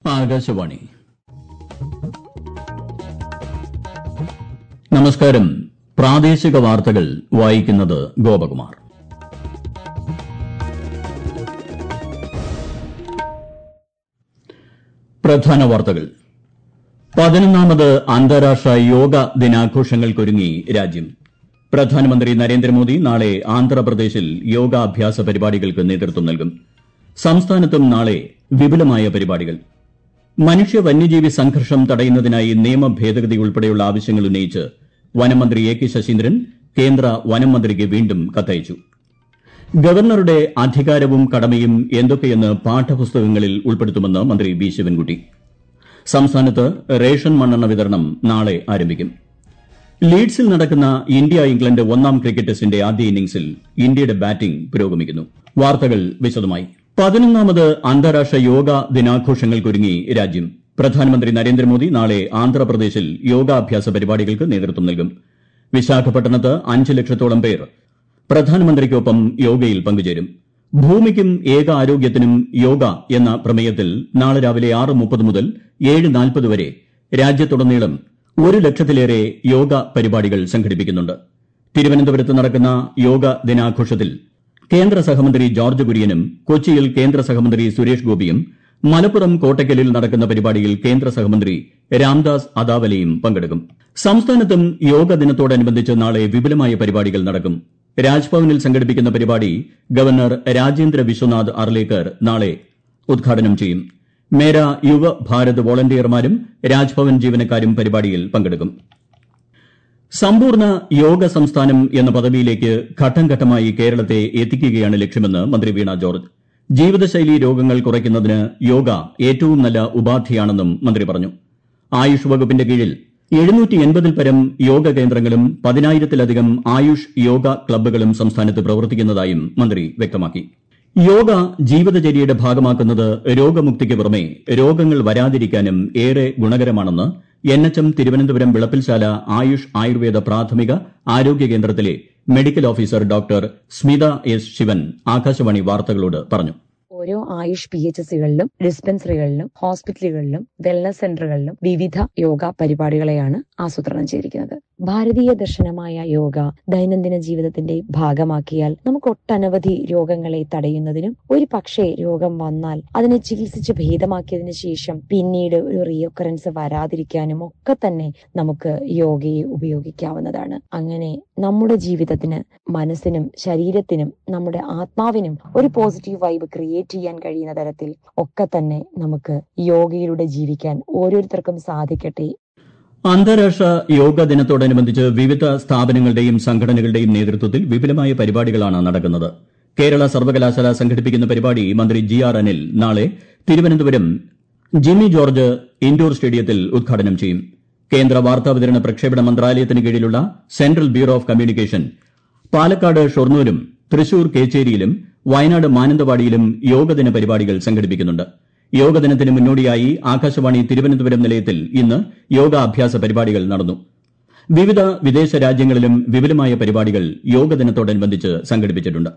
ആകാശവാണി നമസ്കാരം പ്രാദേശിക വാർത്തകൾ വായിക്കുന്നത് ഗോപകുമാർ പ്രധാന വാർത്തകൾ പതിനൊന്നാമത് അന്താരാഷ്ട്ര യോഗ ദിനാഘോഷങ്ങൾക്കൊരുങ്ങി രാജ്യം പ്രധാനമന്ത്രി നരേന്ദ്രമോദി നാളെ ആന്ധ്രാപ്രദേശിൽ യോഗാഭ്യാസ പരിപാടികൾക്ക് നേതൃത്വം നൽകും സംസ്ഥാനത്തും നാളെ വിപുലമായ പരിപാടികൾ മനുഷ്യ വന്യജീവി സംഘർഷം തടയുന്നതിനായി നിയമ ഭേദഗതി ഉൾപ്പെടെയുള്ള ആവശ്യങ്ങൾ ഉന്നയിച്ച് വനംമന്ത്രി എ കെ ശശീന്ദ്രൻ കേന്ദ്ര വനം മന്ത്രിക്ക് വീണ്ടും കത്തയച്ചു ഗവർണറുടെ അധികാരവും കടമയും എന്തൊക്കെയെന്ന് പാഠപുസ്തകങ്ങളിൽ ഉൾപ്പെടുത്തുമെന്ന് മന്ത്രി വി ശിവൻകുട്ടി സംസ്ഥാനത്ത് റേഷൻ മണ്ണെണ്ണ വിതരണം നാളെ ആരംഭിക്കും ലീഡ്സിൽ നടക്കുന്ന ഇന്ത്യ ഇംഗ്ലണ്ട് ഒന്നാം ക്രിക്കറ്റ് ടെസ്റ്റിന്റെ ആദ്യ ഇന്നിംഗ്സിൽ ഇന്ത്യയുടെ ബാറ്റിംഗ് പുരോഗമിക്കുന്നു വാർത്തകൾ വിശദമായി പതിനൊന്നാമത് അന്താരാഷ്ട്ര യോഗ ദിനാഘോഷങ്ങൾക്കൊരുങ്ങി രാജ്യം പ്രധാനമന്ത്രി നരേന്ദ്രമോദി നാളെ ആന്ധ്രാപ്രദേശിൽ യോഗാഭ്യാസ പരിപാടികൾക്ക് നേതൃത്വം നൽകും വിശാഖപട്ടണത്ത് അഞ്ച് ലക്ഷത്തോളം പേർ പ്രധാനമന്ത്രിക്കൊപ്പം യോഗയിൽ പങ്കുചേരും ഭൂമിക്കും ഏക ആരോഗ്യത്തിനും യോഗ എന്ന പ്രമേയത്തിൽ നാളെ രാവിലെ ആറ് മുപ്പത് മുതൽ ഏഴ് നാൽപ്പത് വരെ രാജ്യത്തുടനീളം ഒരു ലക്ഷത്തിലേറെ യോഗ പരിപാടികൾ സംഘടിപ്പിക്കുന്നുണ്ട് തിരുവനന്തപുരത്ത് നടക്കുന്ന യോഗ ദിനാഘോഷത്തിൽ കേന്ദ്ര സഹമന്ത്രി ജോർജ് കുര്യനും കൊച്ചിയിൽ കേന്ദ്ര സഹമന്ത്രി സുരേഷ് ഗോപിയും മലപ്പുറം കോട്ടയ്ക്കലിൽ നടക്കുന്ന പരിപാടിയിൽ കേന്ദ്ര സഹമന്ത്രി രാംദാസ് അതാവലെയും പങ്കെടുക്കും സംസ്ഥാനത്തും യോഗ ദിനത്തോടനുബന്ധിച്ച് നാളെ വിപുലമായ പരിപാടികൾ നടക്കും രാജ്ഭവനിൽ സംഘടിപ്പിക്കുന്ന പരിപാടി ഗവർണർ രാജേന്ദ്ര വിശ്വനാഥ് അർലേക്കർ നാളെ ഉദ്ഘാടനം ചെയ്യും മേര യുവ ഭാരത് വോളണ്ടിയർമാരും രാജ്ഭവൻ ജീവനക്കാരും പരിപാടിയിൽ പങ്കെടുക്കും സമ്പൂർണ്ണ യോഗ സംസ്ഥാനം എന്ന പദവിയിലേക്ക് ഘട്ടം ഘട്ടമായി കേരളത്തെ എത്തിക്കുകയാണ് ലക്ഷ്യമെന്ന് മന്ത്രി വീണ ജോർജ് ജീവിതശൈലി രോഗങ്ങൾ കുറയ്ക്കുന്നതിന് യോഗ ഏറ്റവും നല്ല ഉപാധിയാണെന്നും മന്ത്രി പറഞ്ഞു ആയുഷ് വകുപ്പിന്റെ കീഴിൽ എഴുന്നൂറ്റി പരം യോഗ കേന്ദ്രങ്ങളും പതിനായിരത്തിലധികം ആയുഷ് യോഗ ക്ലബ്ബുകളും സംസ്ഥാനത്ത് പ്രവർത്തിക്കുന്നതായും മന്ത്രി വ്യക്തമാക്കി യോഗ ജീവിതചര്യയുടെ ഭാഗമാക്കുന്നത് രോഗമുക്തിക്ക് പുറമെ രോഗങ്ങൾ വരാതിരിക്കാനും ഏറെ ഗുണകരമാണെന്ന് N H M Thiruvananthapuram Vilappilsala AYUSH Ayurveda പ്രാഥമിക ആരോഗ്യ കേന്ദ്രത്തിലെ medical officer doctor Smitha S Sivan Akashvani വാർത്തകളോട് പറഞ്ഞു ഓരോ ആയുഷ് പി എച്ച് സികളിലും ഡിസ്പെൻസറികളിലും ഹോസ്പിറ്റലുകളിലും വെൽനസ് സെന്ററുകളിലും വിവിധ യോഗ പരിപാടികളെയാണ് ആസൂത്രണം ചെയ്തിരിക്കുന്നത് ഭാരതീയ ദർശനമായ യോഗ ദൈനംദിന ജീവിതത്തിന്റെ ഭാഗമാക്കിയാൽ നമുക്ക് ഒട്ടനവധി രോഗങ്ങളെ തടയുന്നതിനും ഒരു പക്ഷേ രോഗം വന്നാൽ അതിനെ ചികിത്സിച്ച് ഭേദമാക്കിയതിനു ശേഷം പിന്നീട് ഒരു റീഒക്കറൻസ് വരാതിരിക്കാനും ഒക്കെ തന്നെ നമുക്ക് യോഗയെ ഉപയോഗിക്കാവുന്നതാണ് അങ്ങനെ നമ്മുടെ ജീവിതത്തിന് മനസ്സിനും ശരീരത്തിനും നമ്മുടെ ആത്മാവിനും ഒരു പോസിറ്റീവ് വൈബ് ക്രിയേറ്റ് ചെയ്യാൻ കഴിയുന്ന തരത്തിൽ ഒക്കെ തന്നെ നമുക്ക് യോഗയിലൂടെ ജീവിക്കാൻ ഓരോരുത്തർക്കും സാധിക്കട്ടെ അന്താരാഷ്ട്ര യോഗ ദിനത്തോടനുബന്ധിച്ച് വിവിധ സ്ഥാപനങ്ങളുടെയും സംഘടനകളുടെയും നേതൃത്വത്തിൽ വിപുലമായ പരിപാടികളാണ് നടക്കുന്നത് കേരള സർവകലാശാല സംഘടിപ്പിക്കുന്ന പരിപാടി മന്ത്രി ജി ആർ അനിൽ നാളെ തിരുവനന്തപുരം ജിമ്മി ജോർജ് ഇൻഡോർ സ്റ്റേഡിയത്തിൽ ഉദ്ഘാടനം ചെയ്യും കേന്ദ്ര വാർത്താവിതരണ പ്രക്ഷേപണ മന്ത്രാലയത്തിന് കീഴിലുള്ള central bureau of communication Palakkad ഷൊർണൂരും തൃശൂർ കേച്ചേരിയിലും വയനാട് മാനന്തവാടിയിലും യോഗദിന പരിപാടികൾ സംഘടിപ്പിക്കുന്നുണ്ട് യോഗദിനത്തിന് മുന്നോടിയായി ആകാശവാണി തിരുവനന്തപുരം നിലയത്തിൽ ഇന്ന് യോഗാഭ്യാസ പരിപാടികൾ നടന്നു വിവിധ വിദേശ രാജ്യങ്ങളിലും വിപുലമായ പരിപാടികൾ യോഗദിനത്തോടനുബന്ധിച്ച് സംഘടിപ്പിച്ചിട്ടുണ്ട്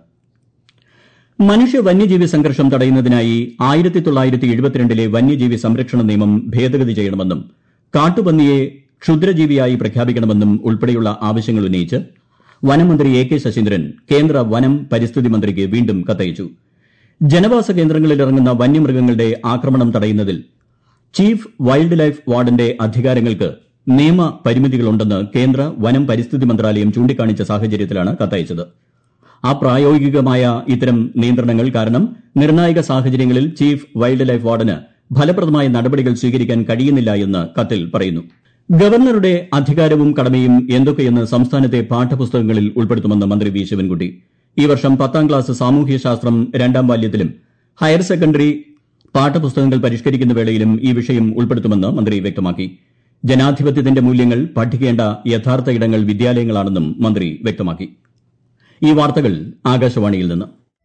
മനുഷ്യ വന്യജീവി സംഘർഷം തടയുന്നതിനായി ആയിരത്തി തൊള്ളായിരത്തി എഴുപത്തിരണ്ടിലെ വന്യജീവി സംരക്ഷണ നിയമം ഭേദഗതി ചെയ്യണമെന്നും കാട്ടുപന്നിയെ ക്ഷുദ്രജീവിയായി പ്രഖ്യാപിക്കണമെന്നും ഉൾപ്പെടെയുള്ള ആവശ്യങ്ങൾ ഉന്നയിച്ച് വനമന്ത്രി എ കെ ശശീന്ദ്രൻ കേന്ദ്ര വനം പരിസ്ഥിതി മന്ത്രിക്ക് വീണ്ടും കത്തയച്ചു ജനവാസ കേന്ദ്രങ്ങളിൽ ഇറങ്ങുന്ന വന്യമൃഗങ്ങളുടെ ആക്രമണം തടയുന്നതിൽ ചീഫ് വൈൽഡ് ലൈഫ് വാർഡന്റെ അധികാരങ്ങൾക്ക് നിയമ പരിമിതികളുണ്ടെന്ന് കേന്ദ്ര വനം പരിസ്ഥിതി മന്ത്രാലയം ചൂണ്ടിക്കാണിച്ച സാഹചര്യത്തിലാണ് കത്തയച്ചത് അപ്രായോഗികമായ ഇത്തരം നിയന്ത്രണങ്ങൾ കാരണം നിർണായക സാഹചര്യങ്ങളിൽ ചീഫ് വൈൽഡ് ലൈഫ് വാർഡന് ഫലപ്രദമായ നടപടികൾ സ്വീകരിക്കാൻ കഴിയുന്നില്ല എന്ന് കത്തിൽ പറയുന്നു ഗവർണറുടെ അധികാരവും കടമയും എന്തൊക്കെയെന്ന് സംസ്ഥാനത്തെ പാഠപുസ്തകങ്ങളിൽ ഉൾപ്പെടുത്തുമെന്ന് മന്ത്രി വി ശിവൻകുട്ടി ഈ വർഷം പത്താം ക്ലാസ് സാമൂഹ്യശാസ്ത്രം രണ്ടാം വാല്യത്തിലും ഹയർ സെക്കൻഡറി പാഠപുസ്തകങ്ങൾ പരിഷ്കരിക്കുന്ന വേളയിലും ഈ വിഷയം ഉൾപ്പെടുത്തുമെന്ന് മന്ത്രി വ്യക്തമാക്കി ജനാധിപത്യത്തിന്റെ മൂല്യങ്ങൾ പഠിക്കേണ്ട യഥാർത്ഥ ഇടങ്ങൾ വിദ്യാലയങ്ങളാണെന്നും മന്ത്രി വ്യക്തമാക്കി ഈ വാർത്തകൾ ആകാശവാണിയിൽ നിന്ന്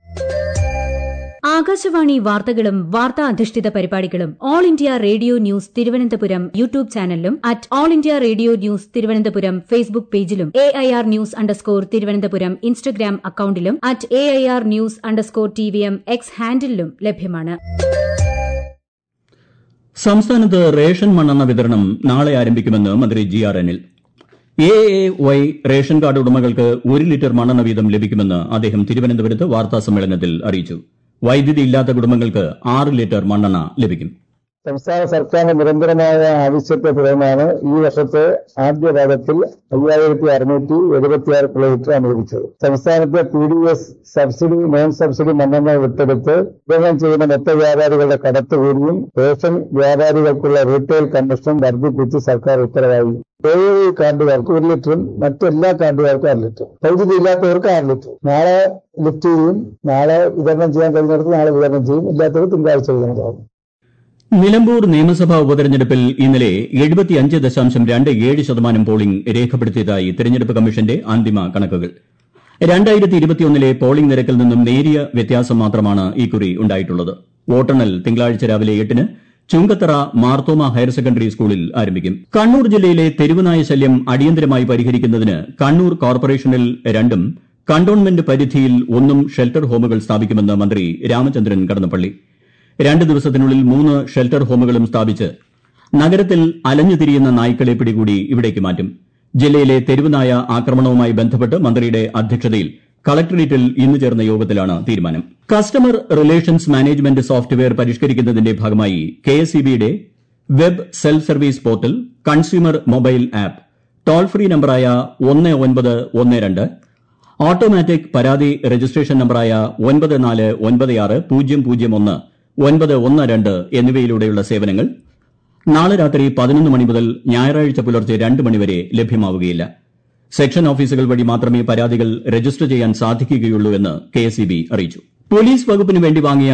ആകാശവാണി വാർത്തകളും വാർത്താ അധിഷ്ഠിത പരിപാടികളും All India Radio news Thiruvananthapuram YouTube ചാനലിലും at All India Radio news Thiruvananthapuram Facebook പേജിലും A I R news underscore Thiruvananthapuram Instagram അക്കൌണ്ടിലും at A I R news underscore T V M X ഹാൻഡിലും ലഭ്യമാണ് സംസ്ഥാനത്ത് റേഷൻ മണ്ണെണ്ണ വിതരണം നാളെ ആരംഭിക്കുമെന്ന് മന്ത്രി G R Anil A A Y ration card ഉടമകൾക്ക് ഒരു ലിറ്റർ മണ്ണെണ്ണ വീതം ലഭിക്കുമെന്ന് അദ്ദേഹം തിരുവനന്തപുരത്ത് വാർത്താ സമ്മേളനത്തിൽ അറിയിച്ചു വൈദ്യുതി ഇല്ലാത്ത കുടുംബങ്ങൾക്ക് ആറ് ലിറ്റർ മണ്ണെണ്ണ ലഭിക്കും സംസ്ഥാന സർക്കാരിന്റെ നിരന്തരമായ ആവശ്യത്തെ തുടർന്നാണ് ഈ വർഷത്തെ ആദ്യ പാദത്തിൽ അയ്യായിരത്തി അറുന്നൂറ്റി എഴുപത്തിയാറ് കിലോമീറ്റർ അനുവദിച്ചത് സംസ്ഥാനത്തെ P D S subsidy non subsidy മണ്ണെണ്ണ വിട്ടെടുത്ത് വിതരണം ചെയ്യുന്ന മൊത്ത വ്യാപാരികളുടെ കടത്ത് കൂലിയും റേഷൻ വ്യാപാരികൾക്കുള്ള റീറ്റെയിൽ കമ്മീഷനും വർദ്ധിപ്പിച്ച് സർക്കാർ ഉത്തരവായി എ കാർഡുകാർക്ക് ഒരു ലിറ്ററും മറ്റെല്ലാ കാർഡുകാർക്കും അര ലിറ്റർ വൈദ്യുതി ഇല്ലാത്തവർക്ക് ആറ് ലിറ്റർ നാളെ ലിഫ്റ്റ് ചെയ്യും നാളെ വിതരണം ചെയ്യാൻ കഴിയുന്നിടത്ത് നാളെ വിതരണം ചെയ്യും ഇല്ലാത്തവർ തിങ്കളാഴ്ച വിതരണം ചെയ്യും നിലമ്പൂർ നിയമസഭാ ഉപതെരഞ്ഞെടുപ്പിൽ ഇന്നലെ എഴുപത്തിയഞ്ച് ദശാംശം രണ്ട് ഏഴ് ശതമാനം പോളിംഗ് രേഖപ്പെടുത്തിയതായി തെരഞ്ഞെടുപ്പ് കമ്മീഷന്റെ അന്തിമ കണക്കുകൾ രണ്ടായിരത്തി ഇരുപത്തിയൊന്നിലെ പോളിംഗ് നിരക്കിൽ നിന്നും നേരിയ വ്യത്യാസം മാത്രമാണ് ഇക്കുറി ഉണ്ടായിട്ടുള്ളത് വോട്ടെണ്ണൽ തിങ്കളാഴ്ച രാവിലെ എട്ടിന് ചുങ്കത്തറ മാർത്തോമ ഹയർ സെക്കൻഡറി സ്കൂളിൽ ആരംഭിക്കും കണ്ണൂർ ജില്ലയിലെ തെരുവുനായ ശല്യം അടിയന്തരമായി പരിഹരിക്കുന്നതിന് കണ്ണൂർ കോർപ്പറേഷനിൽ രണ്ടും കണ്ടോൺമെന്റ് പരിധിയിൽ ഒന്നും ഷെൽട്ടർ ഹോമുകൾ സ്ഥാപിക്കുമെന്ന് മന്ത്രി രാമചന്ദ്രൻ കടന്നപ്പള്ളി രണ്ട് ദിവസത്തിനുള്ളിൽ മൂന്ന് ഷെൽട്ടർ ഹോമുകളും സ്ഥാപിച്ച് നഗരത്തിൽ അലഞ്ഞുതിരിയുന്ന നായ്ക്കളെ പിടികൂടി ഇവിടേക്ക് മാറ്റും ജില്ലയിലെ തെരുവുനായ ആക്രമണവുമായി ബന്ധപ്പെട്ട് മന്ത്രിയുടെ അധ്യക്ഷതയിൽ കളക്ടറേറ്റിൽ ഇന്ന് ചേർന്ന യോഗത്തിലാണ് തീരുമാനം കസ്റ്റമർ റിലേഷൻസ് മാനേജ്മെന്റ് സോഫ്റ്റ്വെയർ പരിഷ്കരിക്കുന്നതിന്റെ ഭാഗമായി കെഎസ്ഇബിയുടെ web self service portal consumer mobile app toll free നമ്പറായ ഒന്ന് ഒൻപത് ഒന്ന് രണ്ട് ഓട്ടോമാറ്റിക് പരാതി രജിസ്ട്രേഷൻ നമ്പറായ ഒൻപത് നാല് ഒൻപത് ആറ് പൂജ്യം പൂജ്യം ഒന്ന് ഒൻപത് ഒന്ന് രണ്ട് എന്നിവയിലൂടെയുള്ള സേവനങ്ങൾ നാളെ രാത്രി പതിനൊന്ന് മണി മുതൽ ഞായറാഴ്ച പുലർച്ചെ രണ്ട് മണിവരെ ലഭ്യമാവുകയില്ല സെക്ഷൻ ഓഫീസുകൾ വഴി മാത്രമേ പരാതികൾ രജിസ്റ്റർ ചെയ്യാൻ സാധിക്കുകയുള്ളൂ എന്ന് കെഎസ്ഇബി അറിയിച്ചു പോലീസ് വകുപ്പിന് വേണ്ടി വാങ്ങിയ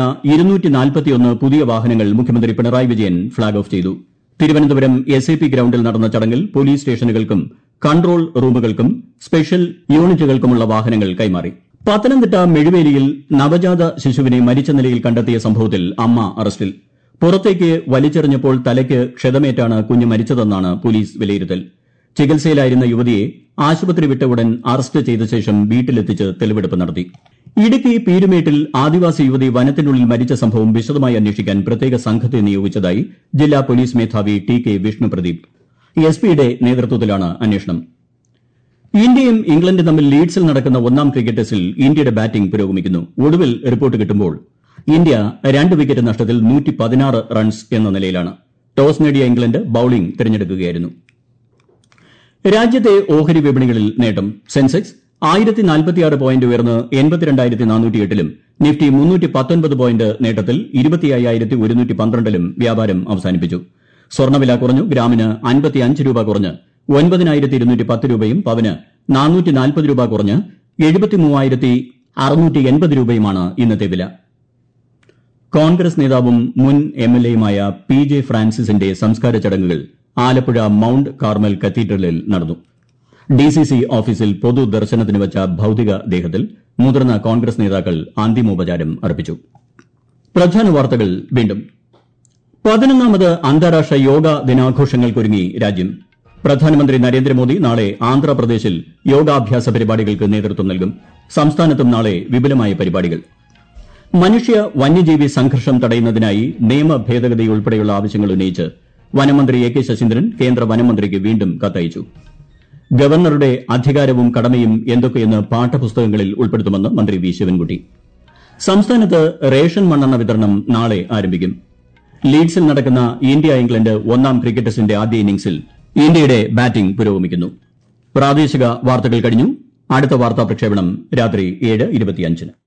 പുതിയ വാഹനങ്ങൾ മുഖ്യമന്ത്രി പിണറായി വിജയൻ ഫ്ളാഗ് ഓഫ് ചെയ്തു തിരുവനന്തപുരം എസ് എ പി ഗ്രൌണ്ടിൽ നടന്ന ചടങ്ങിൽ പോലീസ് സ്റ്റേഷനുകൾക്കും കൺട്രോൾ റൂമുകൾക്കും സ്പെഷ്യൽ യൂണിറ്റുകൾക്കുമുള്ള വാഹനങ്ങൾ കൈമാറി പത്തനംതിട്ട മെഴുവേലിയിൽ നവജാത ശിശുവിനെ മരിച്ച നിലയിൽ കണ്ടെത്തിയ സംഭവത്തിൽ അമ്മ അറസ്റ്റിൽ പുറത്തേക്ക് വലിച്ചെറിഞ്ഞപ്പോൾ തലയ്ക്ക് ക്ഷതമേറ്റാണ് കുഞ്ഞ് മരിച്ചതെന്നാണ് പോലീസ് വിലയിരുത്തൽ ചികിത്സയിലായിരുന്ന യുവതിയെ ആശുപത്രി വിട്ട ഉടൻ അറസ്റ്റ് ചെയ്ത ശേഷം വീട്ടിലെത്തിച്ച് തെളിവെടുപ്പ് നടത്തി ഇടുക്കി പീരുമേട്ടിൽ ആദിവാസി യുവതി വനത്തിനുള്ളിൽ മരിച്ച സംഭവം വിശദമായി അന്വേഷിക്കാൻ പ്രത്യേക സംഘത്തെ നിയോഗിച്ചതായി ജില്ലാ പോലീസ് മേധാവി ടി കെ വിഷ്ണുപ്രദീപ് എസ് പിയുടെ നേതൃത്വത്തിലാണ് അന്വേഷണം ഇന്ത്യയും ഇംഗ്ലണ്ടും തമ്മിൽ ലീഡ്സിൽ നടക്കുന്ന ഒന്നാം ക്രിക്കറ്റ് ടെസ്റ്റിൽ ഇന്ത്യയുടെ ബാറ്റിംഗ് പുരോഗമിക്കുന്നു ഒടുവിൽ റിപ്പോർട്ട് കിട്ടുമ്പോൾ ഇന്ത്യ രണ്ട് വിക്കറ്റ് നഷ്ടത്തിൽ റൺസ് എന്ന നിലയിലാണ് ടോസ് നേടിയ ഇംഗ്ലണ്ട് ബൌളിംഗ് തിരഞ്ഞെടുക്കുകയായിരുന്നു രാജ്യത്തെ ഓഹരി വിപണികളിൽ നേട്ടം സെൻസെക്സ് ആയിരത്തി നാൽപ്പത്തിയാറ് പോയിന്റ് ഉയർന്ന് എൺപത്തിരണ്ടായിരത്തി നാനൂറ്റിയെട്ടിലും നിഫ്റ്റി മുന്നൂറ്റി പത്തൊൻപത് പോയിന്റ് നേട്ടത്തിൽ ഇരുപത്തി അയ്യായിരത്തി ഒരുന്നൂറ്റി പന്ത്രണ്ടിലും വ്യാപാരം അവസാനിപ്പിച്ചു സ്വർണ്ണവില കുറഞ്ഞു ഗ്രാമിന് അൻപത്തിയഞ്ച് രൂപ കുറഞ്ഞ് ഒൻപതിനായിരത്തി ഇരുന്നൂറ്റി പത്ത് രൂപയും പവന് നാനൂറ്റി നാൽപ്പത് രൂപ കുറഞ്ഞ് എഴുപത്തി മൂവായിരത്തി അറുന്നൂറ്റി എൺപത് രൂപയുമാണ് ഇന്നത്തെ വില കോൺഗ്രസ് നേതാവും മുൻ എംഎൽഎയുമായ പി ജെ ഫ്രാൻസിസിന്റെ സംസ്കാര ചടങ്ങുകൾ ആലപ്പുഴ മൌണ്ട് കാർമൽ കത്തീഡ്രലിൽ നടന്നു ഡിസിസി ഓഫീസിൽ പൊതുദർശനത്തിന് വച്ച ഭൌതിക ദേഹത്തിൽ മുതിർന്ന കോൺഗ്രസ് നേതാക്കൾ അന്തിമോപചാരം അർപ്പിച്ചു പ്രധാന വാർത്തകൾ വീണ്ടും പതിനൊന്നാമത് അന്താരാഷ്ട്ര യോഗ ദിനാഘോഷങ്ങൾക്കൊരുങ്ങി രാജ്യം പ്രധാനമന്ത്രി നരേന്ദ്രമോദി നാളെ ആന്ധ്രാപ്രദേശിൽ യോഗാഭ്യാസ പരിപാടികൾക്ക് നേതൃത്വം നൽകും സംസ്ഥാനത്തും നാളെ വിപുലമായ പരിപാടികൾ മനുഷ്യ വന്യജീവി സംഘർഷം തടയുന്നതിനായി നിയമ ഭേദഗതി ഉൾപ്പെടെയുള്ള ആവശ്യങ്ങൾ ഉന്നയിച്ച് വനമന്ത്രി എ കെ ശശീന്ദ്രൻ കേന്ദ്ര വനമന്ത്രിക്ക് വീണ്ടും കത്തയച്ചു ഗവർണറുടെ അധികാരവും കടമയും എന്തൊക്കെയെന്ന് പാഠപുസ്തകങ്ങളിൽ ഉൾപ്പെടുത്തുമെന്ന് മന്ത്രി വി ശിവൻകുട്ടി സംസ്ഥാനത്ത് റേഷൻ മണ്ണെണ്ണ വിതരണം നാളെ ആരംഭിക്കും ലീഡ്സിൽ നടക്കുന്ന ഇന്ത്യ ഇംഗ്ലണ്ട് ഒന്നാം ക്രിക്കറ്റ് ടെസ്റ്റിന്റെ ആദ്യ ഇന്നിംഗ്സിൽ ഇന്ത്യയുടെ ബാറ്റിംഗ് പുരോഗമിക്കുന്നു പ്രാദേശിക വാർത്തകൾ കഴിഞ്ഞു അടുത്ത വാർത്താ പ്രക്ഷേപണം രാത്രി ഏഴ് ഇരുപത്തിയഞ്ചിന്